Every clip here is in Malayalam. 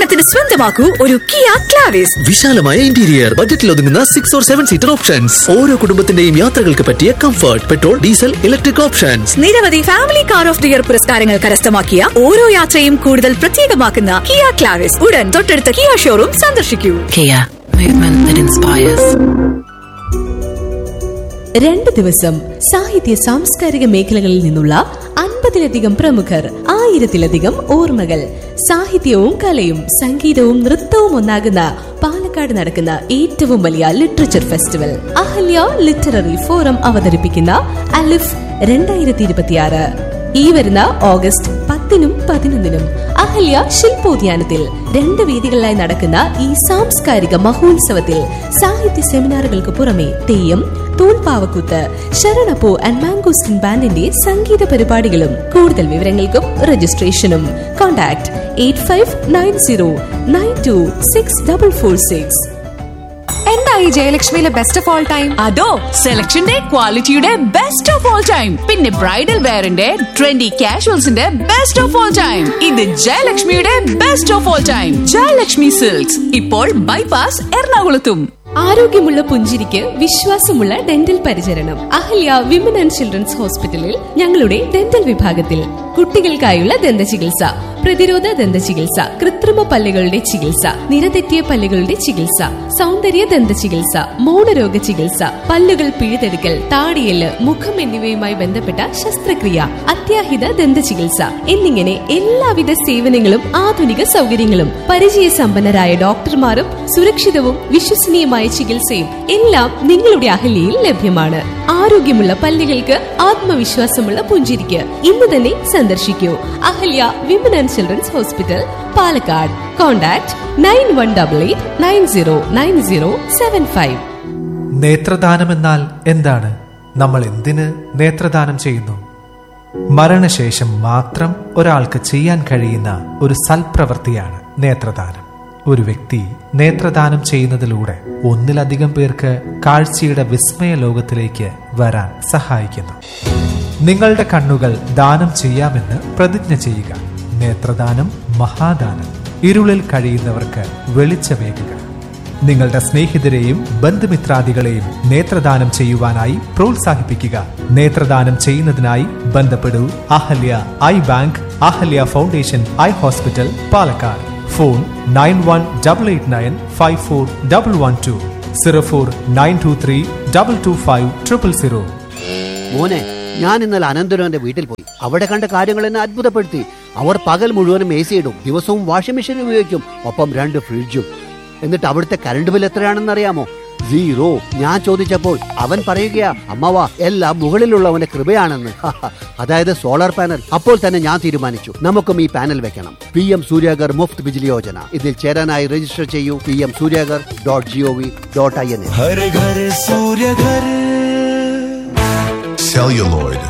ഓണത്തിന് സ്വന്തമാക്കൂ ഒരു കിയ ക്ലാവിസ് വിശാലമായ ഇന്റീരിയർ ബജറ്റിൽ ഒതുങ്ങുന്ന six or seven seater options ഓരോ കുടുംബത്തിന്റെയും യാത്രകൾക്ക് പറ്റിയ comfort petrol diesel electric options നിരവധി family car of the year പുരസ്കാരങ്ങൾ കരസ്ഥമാക്കിയ ഓരോ യാത്രയും കൂടുതൽ പ്രത്യേകമാക്കുന്ന കിയ ക്ലാവിസ് ഉടൻ തൊട്ടടുത്ത കിയ ഷോറൂം സന്ദർശിക്കൂ Kia, movement that inspires. രണ്ട് ദിവസം സാഹിത്യ സാംസ്കാരിക മേഖലകളിൽ നിന്നുള്ള അൻപതിലധികം പ്രമുഖർ ആയിരത്തിലധികം ഓർമ്മകൾ സാഹിത്യവും കലയും സംഗീതവും നൃത്തവും ഒന്നാകുന്ന പാലക്കാട് നടക്കുന്ന ഏറ്റവും വലിയ literature festival Ahalya literary forum അവതരിപ്പിക്കുന്ന അലിഫ് രണ്ടായിരത്തി ഇരുപത്തിയാറ് ഈ വരുന്ന ഓഗസ്റ്റ് പത്തിനും പതിനൊന്നിനും അഹല്യ ശില്പോദ്യാനത്തിൽ രണ്ട് വേദികളിലായി നടക്കുന്ന ഈ സാംസ്കാരിക മഹോത്സവത്തിൽ സാഹിത്യ സെമിനാറുകൾക്ക് പുറമെ തെയ്യം തൂൺപാവക്കൂത്ത് ശരണപ്പൂ ആൻഡ് മാംഗോസ്റ്റിൻ ബാൻഡിന്റെ സംഗീത പരിപാടികളും കൂടുതൽ വിവരങ്ങൾക്കും രജിസ്ട്രേഷനും contact eight five nine zero nine two six double four six എന്തായി ജയലക്ഷ്മിയിലെ ബെസ്റ്റ് ഓഫ് ഓൾ ടൈം അതോ സെലക്ഷന്റെ ക്വാളിറ്റിയുടെ ബെസ്റ്റ് ഓഫ് ഓൾ ടൈം പിന്നെ ബ്രൈഡൽ വെയറിന്റെ ട്രെൻഡി കാഷ്വൽസിന്റെ ബെസ്റ്റ് ഓഫ് ഓൾ ടൈം ഇത് ജയലക്ഷ്മിയുടെ best of all time Jayalakshmi silks ഇപ്പോൾ ബൈപാസ് എറണാകുളത്തും ആരോഗ്യമുള്ള പുഞ്ചിരിക്ക് വിശ്വാസമുള്ള ഡെന്റൽ പരിചരണം അഹല്യ വിമൻ ആൻഡ് ചിൽഡ്രൻസ് ഹോസ്പിറ്റലിൽ ഞങ്ങളുടെ ഡെന്റൽ വിഭാഗത്തിൽ കുട്ടികൾക്കായുള്ള ദന്ത ചികിത്സ പ്രതിരോധ ദന്ത ചികിത്സ കൃത്രിമ പല്ലുകളുടെ ചികിത്സ നിരതെറ്റിയ പല്ലുകളുടെ ചികിത്സ സൗന്ദര്യ ദന്ത ചികിത്സ മൗനരോഗ ചികിത്സ പല്ലുകൾ പിഴുതെടുക്കൽ താടിയല് മുഖം എന്നിവയുമായി ബന്ധപ്പെട്ട ശസ്ത്രക്രിയ അത്യാഹിത ദന്ത ചികിത്സ എന്നിങ്ങനെ എല്ലാവിധ സേവനങ്ങളും ആധുനിക സൗകര്യങ്ങളും പരിചയസമ്പന്നരായ ഡോക്ടർമാരും സുരക്ഷിതവും വിശ്വസനീയമായ ചികിത്സയും എല്ലാം നിങ്ങളുടെ അഹല്യയിൽ ലഭ്യമാണ് ആരോഗ്യമുള്ള പല്ലുകൾക്ക് ആത്മവിശ്വാസമുള്ള പുഞ്ചിരിക്ക് ഇന്ന് തന്നെ സന്ദർശിക്കൂ Ahalya women and children's hospital Palakkad contact nine one double eight nine zero nine zero seven five നേത്രദാനമെന്നാൽ എന്താണ് നമ്മൾ എന്തിന് നേത്രദാനം ചെയ്യുന്നു മരണശേഷം മാത്രം ഒരാൾക്ക് ചെയ്യാൻ കഴിയുന്ന ഒരു സൽപ്രവൃത്തിയാണ് നേത്രദാനം ഒരു വ്യക്തി നേത്രദാനം ചെയ്യുന്നതിലൂടെ ഒന്നിലധികം പേർക്ക് കാഴ്ചയുടെ വിസ്മയ ലോകത്തിലേക്ക് വരാൻ സഹായിക്കുന്നു നിങ്ങളുടെ കണ്ണുകൾ ദാനം ചെയ്യാമെന്ന് പ്രതിജ്ഞ ചെയ്യുക നേത്രദാനം മഹാദാനം ഇരുളിൽ കഴിയുന്നവർക്ക് വെളിച്ചമേകുക നിങ്ങളുടെ സ്നേഹിതരെയും ബന്ധുമിത്രാദികളെയും നേത്രദാനം ചെയ്യുവാനായി പ്രോത്സാഹിപ്പിക്കുക നേത്രദാനം ചെയ്യുന്നതിനായി ബന്ധപ്പെടൂ Ahalya eye bank Ahalya foundation eye hospital Palakkad phone nine one double eight nine five four double one two zero four nine two three double two five triple zero മോനെ ഞാൻ ഇന്നലെ അനന്തരവന്റെ വീട്ടിൽ പോയി അവിടെ കണ്ട കാര്യങ്ങൾ എന്നെ അത്ഭുതപ്പെടുത്തി അവർ പകൽ മുഴുവനും എ സി ഇടും ദിവസവും വാഷിംഗ് മെഷീൻ ഉപയോഗിക്കും ഒപ്പം രണ്ട് ഫ്രിഡ്ജും എന്നിട്ട് അവിടുത്തെ കറണ്ട് ബിൽ എത്രയാണെന്ന് അറിയാമോ സീറോ ഞാൻ ചോദിച്ചപ്പോൾ അവൻ പറയുകയാ അമ്മവാ എല്ലാം മുകളിലുള്ളവന്റെ കൃപയാണെന്ന് അതായത് സോളാർ പാനൽ അപ്പോൾ തന്നെ ഞാൻ തീരുമാനിച്ചു നമുക്കും ഈ പാനൽ വെക്കണം പി എം സൂര്യാഗർ മുഫ്ത് ബിജിലി യോജന ഇതിൽ ചേരാനായി രജിസ്റ്റർ ചെയ്യൂ P M Surya Ghar dot G O V dot I N എ हर घर सूर्य घर celluloid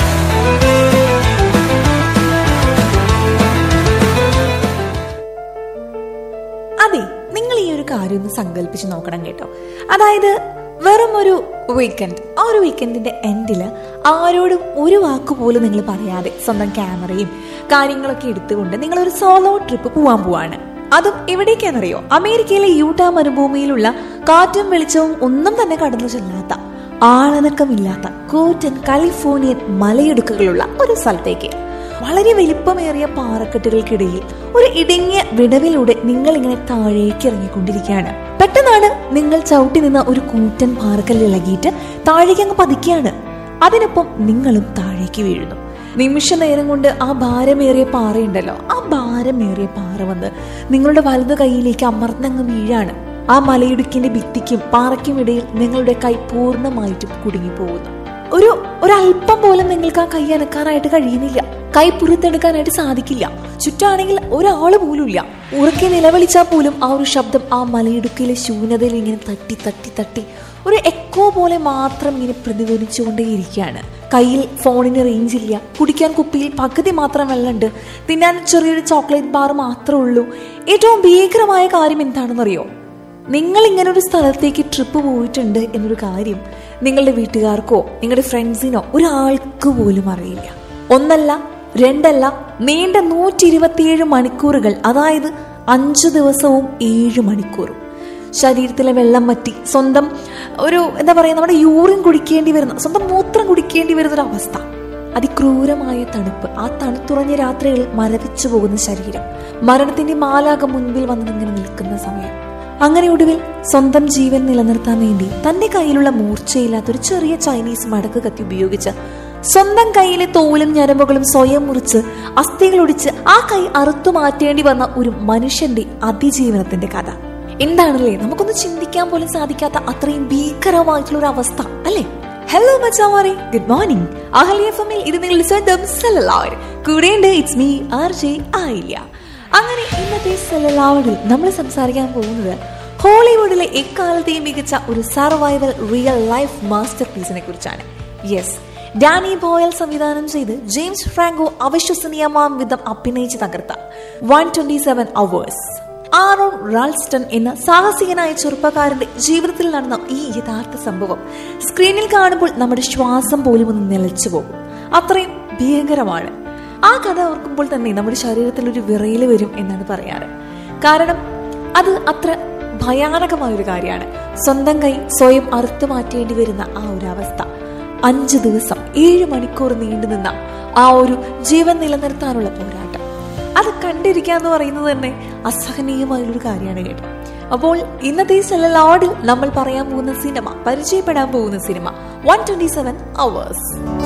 അതെ നിങ്ങൾ ഈ ഒരു കാര്യം ഒന്ന് സങ്കല്പിച്ച് നോക്കണം കേട്ടോ അതായത് വെറും ഒരു വീക്കെൻഡ് ആ ഒരു വീക്കെൻഡിന്റെ എൻഡില് ആരോടും ഒരു വാക്ക് പോലും നിങ്ങൾ പറയാതെ സ്വന്തം ക്യാമറയും കാര്യങ്ങളൊക്കെ എടുത്തുകൊണ്ട് നിങ്ങൾ ഒരു സോളോ ട്രിപ്പ് പോവാൻ പോവാണ് അതും എവിടേക്കാണെന്നറിയോ അമേരിക്കയിലെ യൂട്ടാ മരുഭൂമിയിലുള്ള കാറ്റും വെളിച്ചവും ഒന്നും തന്നെ കടന്നു ചെല്ലാത്ത ആളനക്കമില്ലാത്ത കൂറ്റൻ കാലിഫോർണിയൻ മലയിടുക്കുകളുള്ള ഒരു സ്ഥലത്തേക്ക് വളരെ വലിപ്പമേറിയ പാറക്കെട്ടുകൾക്കിടയിൽ ഒരു ഇടുങ്ങിയ വിടവിലൂടെ നിങ്ങൾ ഇങ്ങനെ താഴേക്ക് ഇറങ്ങിക്കൊണ്ടിരിക്കുകയാണ് പെട്ടെന്നാണ് നിങ്ങൾ ചവിട്ടി നിന്ന ഒരു കൂറ്റൻ പാറക്കല്ല് ഇളകിയിട്ട് താഴേക്ക് അങ്ങ് പതിക്കുകയാണ് അതിനൊപ്പം നിങ്ങളും താഴേക്ക് വീഴുന്നു നിമിഷ നേരം കൊണ്ട് ആ ഭാരമേറിയ പാറയുണ്ടല്ലോ ആ ഭാരമേറിയ പാറ വന്ന് നിങ്ങളുടെ വലതു കൈയിലേക്ക് അമർന്നങ്ങ് വീഴാണ് ആ മലയിടുക്കിന്റെ ഭിത്തിക്കും പാറയ്ക്കും ഇടയിൽ നിങ്ങളുടെ കൈ പൂർണ്ണമായിട്ടും കുടുങ്ങിപ്പോകുന്നു ഒരു ഒരല്പം പോലും നിങ്ങൾക്ക് ആ കൈ അനക്കാനായിട്ട് കഴിയുന്നില്ല കൈ പുറത്തെടുക്കാനായിട്ട് സാധിക്കില്ല ചുറ്റാണെങ്കിൽ ഒരാള് പോലും ഇല്ല ഉറക്കെ നിലവിളിച്ചാൽ പോലും ആ ഒരു ശബ്ദം ആ മലയിടുക്കിലെ ശൂന്യതയിൽ ഇങ്ങനെ തട്ടി തട്ടി തട്ടി ഒരു എക്കോ പോലെ മാത്രം ഇങ്ങനെ പ്രതിധ്വനിച്ചുകൊണ്ടേയിരിക്കുകയാണ് കയ്യിൽ ഫോണിന് റേഞ്ച് ഇല്ല കുടിക്കാൻ കുപ്പിയിൽ പകുതി മാത്രം വെള്ളമുണ്ട് തിന്നാൻ ചെറിയൊരു ചോക്ലേറ്റ് ബാർ മാത്രമേ ഉള്ളൂ ഏറ്റവും ഭീകരമായ കാര്യം എന്താണെന്നറിയോ നിങ്ങൾ ഇങ്ങനെ ഒരു സ്ഥലത്തേക്ക് ട്രിപ്പ് പോയിട്ടുണ്ട് എന്നൊരു കാര്യം നിങ്ങളുടെ വീട്ടുകാർക്കോ നിങ്ങളുടെ ഫ്രണ്ട്സിനോ ഒരാൾക്ക് പോലും അറിയില്ല ഒന്നല്ല രണ്ടല്ല നീണ്ട നൂറ്റി ഇരുപത്തിയേഴ് മണിക്കൂറുകൾ അതായത് അഞ്ചു ദിവസവും ഏഴ് മണിക്കൂറും ശരീരത്തിലെ വെള്ളം വറ്റി സ്വന്തം ഒരു എന്താ പറയുക നമ്മുടെ യൂറിൻ കുടിക്കേണ്ടി വരുന്ന സ്വന്തം മൂത്രം കുടിക്കേണ്ടി വരുന്ന ഒരു അവസ്ഥ അതിക്രൂരമായ തണുപ്പ് ആ തണുത്തുറഞ്ഞ രാത്രികളിൽ മരവിച്ചു പോകുന്ന ശരീരം മരണത്തിന്റെ മാലാക മുൻപിൽ വന്ന് ഇങ്ങനെ നിൽക്കുന്ന സമയം അങ്ങനെ ഒടുവിൽ സ്വന്തം ജീവൻ നിലനിർത്താൻ വേണ്ടി തന്റെ കയ്യിലുള്ള മൂർച്ചയില്ലാത്ത ഒരു ചെറിയ ചൈനീസ് മടക്ക് കത്തി ഉപയോഗിച്ച് സ്വന്തം കയ്യിലെ തോലും ഞരമ്പുകളും സ്വയം മുറിച്ച് അസ്ഥികൾ ഒടിച്ച് ആ കൈ അറുത്തു മാറ്റേണ്ടി വന്ന ഒരു മനുഷ്യന്റെ അതിജീവനത്തിന്റെ കഥ എന്താണല്ലേ നമുക്കൊന്ന് ചിന്തിക്കാൻ പോലും സാധിക്കാത്ത അത്രയും ഭീകരമായിട്ടുള്ള ഒരു അവസ്ഥ അല്ലേ ഹലോ മച്ചാമാരെ ഗുഡ് മോർണിംഗ് അഹല്യ എഫമിൽ ഇത് നിങ്ങളുടെ സ്വന്തം സെലലാർ കൂടെയുണ്ട് ഇറ്റ്സ് മീ ആർ ജെ ആയില്ല അങ്ങനെ ഇന്നത്തെ സെലലാറിൽ നമ്മൾ സംസാരിക്കാൻ പോകുന്നത് ഹോളിവുഡിലെ എക്കാലത്തെയും മികച്ച ഒരു സർവൈവൽ റിയൽ ലൈഫ് മാസ്റ്റർ പീസിനെ കുറിച്ചാണ് യെസ് ഡാനി ബോയൽ സംവിധാനം ചെയ്ത് ജെയിംസ് ഫ്രാങ്കോ അവിശ്വസനീയമാം വിധം അഭിനയിച്ച് തകർത്ത one twenty seven hours Aaron Ralston എന്ന സാഹസികനായ ചെറുപ്പക്കാരന്റെ ജീവിതത്തിൽ നടന്ന ഈ യഥാർത്ഥ സംഭവം സ്ക്രീനിൽ കാണുമ്പോൾ നമ്മുടെ ശ്വാസം പോലും ഒന്ന് നിലച്ചു പോകും അത്രയും ഭീകരമാണ് ആ കഥ ഓർക്കുമ്പോൾ തന്നെ നമ്മുടെ ശരീരത്തിൽ ഒരു വിറയല് വരും എന്നാണ് പറയാറ് കാരണം അത് അത്ര ഭയാനകമായ ഒരു കാര്യമാണ് സ്വന്തം കൈ സ്വയം അറുത്തു മാറ്റേണ്ടി വരുന്ന ആ ഒരു അവസ്ഥ അഞ്ച് ദിവസം ഏഴ് മണിക്കൂർ നീണ്ടു നിന്ന ആ ഒരു ജീവൻ നിലനിർത്താനുള്ള പോരാട്ടം അത് കണ്ടിരിക്കുക എന്ന് പറയുന്നത് തന്നെ അസഹനീയമായൊരു കാര്യമാണ് കേട്ടോ അപ്പോൾ ഇന്നത്തെ സെലലോഡിൽ നമ്മൾ പറയാൻ പോകുന്ന സിനിമ പരിചയപ്പെടാൻ പോകുന്ന cinema one twenty seven hours